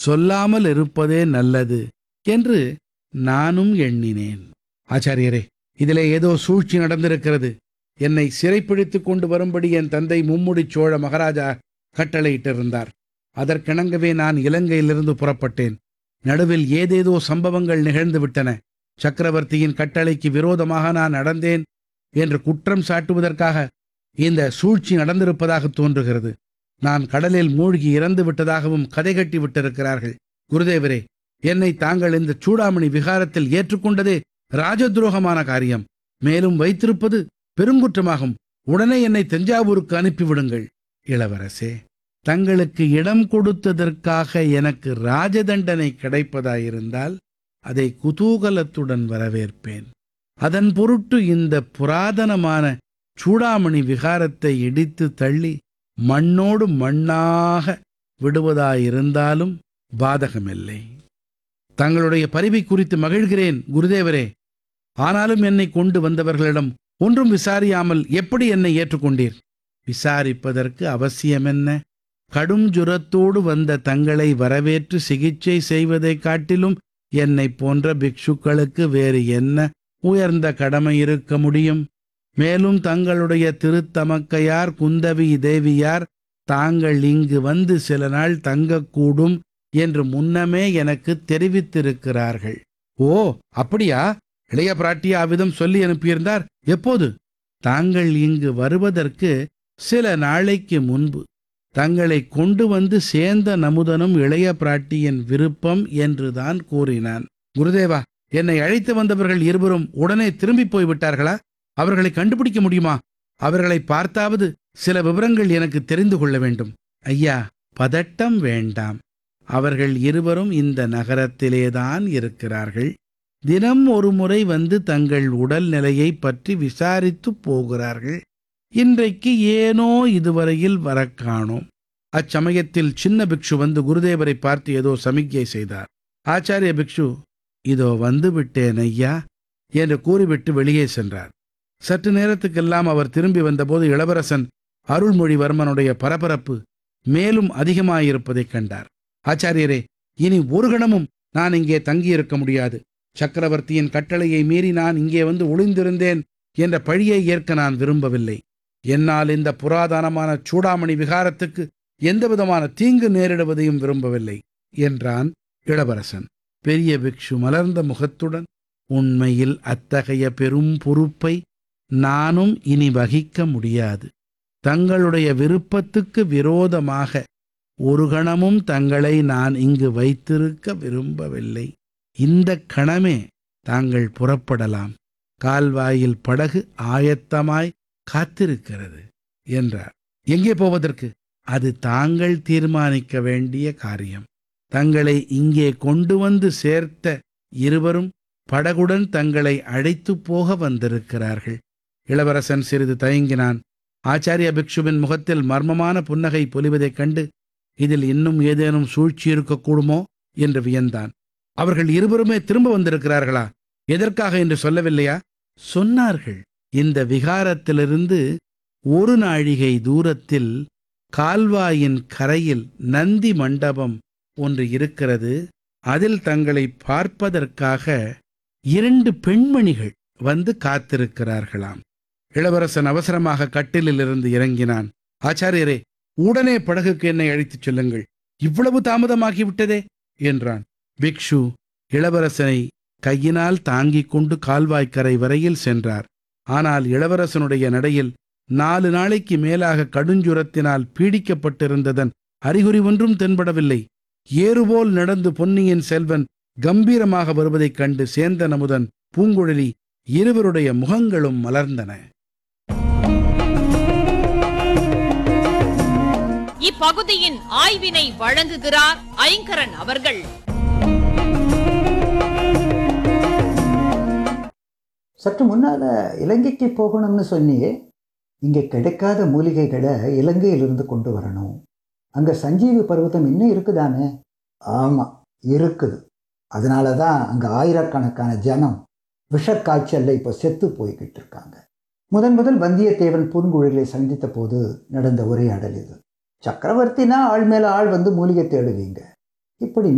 சொல்லாமல் இருப்பதே நல்லது என்று நானும் எண்ணினேன் ஆச்சாரியரே இதிலே ஏதோ சூழ்ச்சி நடந்திருக்கிறது என்னை சிறைப்பிடித்துக் கொண்டு வரும்படி என் தந்தை மும்முடி சோழ மகாராஜா கட்டளையிட்டிருந்தார் அதற்கிணங்கவே நான் இலங்கையிலிருந்து புறப்பட்டேன் நடுவில் ஏதேதோ சம்பவங்கள் நிகழ்ந்து விட்டன சக்கரவர்த்தியின் கட்டளைக்கு விரோதமாக நான் நடந்தேன் என்று குற்றம் சாட்டுவதற்காக இந்த சூழ்ச்சி நடந்திருப்பதாக தோன்றுகிறது நான் கடலில் மூழ்கி இறந்து விட்டதாகவும் கதை கட்டி விட்டிருக்கிறார்கள் குருதேவரே என்னை தாங்கள் இந்த சூடாமணி விகாரத்தில் ஏற்றுக்கொண்டதே ராஜதுரோகமான காரியம் மேலும் வைத்திருப்பது பெருங்குற்றமாகும் உடனே என்னை தஞ்சாவூருக்கு அனுப்பிவிடுங்கள் இளவரசே தங்களுக்கு இடம் கொடுத்ததற்காக எனக்கு ராஜதண்டனை கிடைப்பதாயிருந்தால் அதை குதூகலத்துடன் வரவேற்பேன் அதன் பொருட்டு இந்த புராதனமான சூடாமணி விகாரத்தை இடித்து தள்ளி மண்ணோடு மண்ணாக விடுவதாயிருந்தாலும் பாதகமில்லை தங்களுடைய பரிவை குறித்து மகிழ்கிறேன் குருதேவரே ஆனாலும் என்னை கொண்டு வந்தவர்களிடம் ஒன்றும் விசாரியாமல் எப்படி என்னை ஏற்றுக்கொண்டீர் விசாரிப்பதற்கு அவசியமென்ன கடும் ஜுரத்தோடு வந்த தங்களை வரவேற்று சிகிச்சை செய்வதைக் காட்டிலும் என்னைப் போன்ற பிக்ஷுக்களுக்கு வேறு என்ன உயர்ந்த கடமை இருக்க முடியும் மேலும் தங்களுடைய திருத்தமக்கையார் குந்தவி தேவியார் தாங்கள் இங்கு வந்து சில நாள் தங்கக்கூடும் என்று முன்னமே எனக்கு தெரிவித்திருக்கிறார்கள் ஓ அப்படியா இளைய பிராட்டி அவ்விதம் சொல்லி அனுப்பியிருந்தார் எப்போது தாங்கள் இங்கு வருவதற்கு சில நாளைக்கு முன்பு தங்களை கொண்டு வந்து சேர்ந்த நமுதனும் இளைய பிராட்டியின் விருப்பம் என்றுதான் கூறினான் குருதேவா என்னை அழைத்து வந்தவர்கள் இருவரும் உடனே திரும்பி போய்விட்டார்களா அவர்களை கண்டுபிடிக்க முடியுமா அவர்களை பார்த்தாவது சில விவரங்கள் எனக்கு தெரிந்து கொள்ள வேண்டும் ஐயா பதட்டம் வேண்டாம் அவர்கள் இருவரும் இந்த நகரத்திலேதான் இருக்கிறார்கள் தினம் ஒரு முறை வந்து தங்கள் உடல் நிலையை பற்றி விசாரித்து போகிறார்கள் இன்றைக்கு ஏனோ இதுவரையில் வரக் காணோம் அச்சமயத்தில் சின்ன பிக்ஷு வந்து குருதேவரை பார்த்து ஏதோ சமிக்ஞை செய்தார் ஆச்சாரிய பிக்ஷு இதோ வந்து விட்டேன் ஐயா என்று கூறிவிட்டு வெளியே சென்றார் சற்று நேரத்துக்கெல்லாம் அவர் திரும்பி வந்தபோது இளவரசன் அருள்மொழிவர்மனுடைய பரபரப்பு மேலும் அதிகமாயிருப்பதைக் கண்டார் ஆச்சாரியரே இனி ஒரு கணமும் நான் இங்கே தங்கியிருக்க முடியாது சக்கரவர்த்தியின் கட்டளையை மீறி நான் இங்கே வந்து ஒளிந்திருந்தேன் என்ற பழியை ஏற்க நான் விரும்பவில்லை என்னால் இந்த புராதனமான சூடாமணி விகாரத்துக்கு எந்தவிதமான தீங்கு நேரிடுவதையும் விரும்பவில்லை என்றான் இளவரசன் பெரிய பிக்ஷு மலர்ந்த முகத்துடன் உண்மையில் அத்தகைய பெரும் பொறுப்பை நானும் இனி வகிக்க முடியாது தங்களுடைய விருப்பத்துக்கு விரோதமாக ஒரு கணமும் தங்களை நான் இங்கு வைத்திருக்க விரும்பவில்லை இந்த கணமே தாங்கள் புறப்படலாம் கால்வாயில் படகு ஆயத்தமாய் காத்திருக்கிறது என்றார் எங்கே போவதற்கு அது தாங்கள் தீர்மானிக்க வேண்டிய காரியம் தங்களை இங்கே கொண்டு வந்து சேர்த்த இருவரும் படகுடன் தங்களை அழைத்து போக வந்திருக்கிறார்கள் இளவரசன் சிறிது தயங்கினான் ஆச்சாரிய பிக்ஷுவின் முகத்தில் மர்மமான புன்னகை பொலிவதைக் கண்டு இதில் இன்னும் ஏதேனும் சூழ்ச்சி இருக்கக்கூடுமோ என்று வியந்தான் அவர்கள் இருவருமே திரும்ப வந்திருக்கிறார்களா எதற்காக என்று சொல்லவில்லையா சொன்னார்கள் இந்த விகாரத்திலிருந்து ஒரு நாழிகை தூரத்தில் கால்வாயின் கரையில் நந்தி மண்டபம் ஒன்று இருக்கிறது அதில் தங்களை பார்ப்பதற்காக இரண்டு பெண்மணிகள் வந்து காத்திருக்கிறார்களாம் இளவரசன் அவசரமாக கட்டிலில் இருந்து இறங்கினான் ஆச்சாரியரே உடனே படகுக்கு என்னை அழைத்துச் செல்லுங்கள் இவ்வளவு தாமதமாகிவிட்டதே என்றான் பிக்ஷு இளவரசனை கையினால் தாங்கிக் கொண்டு கால்வாய்க்கரை வரையில் சென்றார் ஆனால் இளவரசனுடைய நடையில் நாலு நாளைக்கு மேலாக கடுஞ்சுரத்தினால் பீடிக்கப்பட்டிருந்ததன் அறிகுறி ஒன்றும் தென்படவில்லை ஏறுபோல் நடந்து பொன்னியின் செல்வன் கம்பீரமாக வருவதைக் கண்டு சேந்தன் அமுதன் பூங்குழலி இருவருடைய முகங்களும் மலர்ந்தன இப்பகுதியின் ஆய்வினை வழங்குகிறார் ஐங்கரன் அவர்கள் சற்று முன்னால இலங்கைக்கு போகணும்னு சொன்னியே இங்கே கிடைக்காத மூலிகைகளை இலங்கையிலிருந்து கொண்டு வரணும் அங்கே சஞ்சீவி பர்வதம் இன்னும் இருக்குதானே ஆமாம் இருக்குது அதனால தான் அங்கே ஆயிரக்கணக்கான ஜனம் விஷக்காய்ச்சல்ல இப்போ செத்து போய்கிட்டு இருக்காங்க முதன் முதல் வந்தியத்தேவன் பூங்குழலை சந்தித்த போது நடந்த உரையாடல் இது சக்கரவர்த்தினா ஆள் மேல ஆள் வந்து மூலிகை தேடுவீங்க இப்படி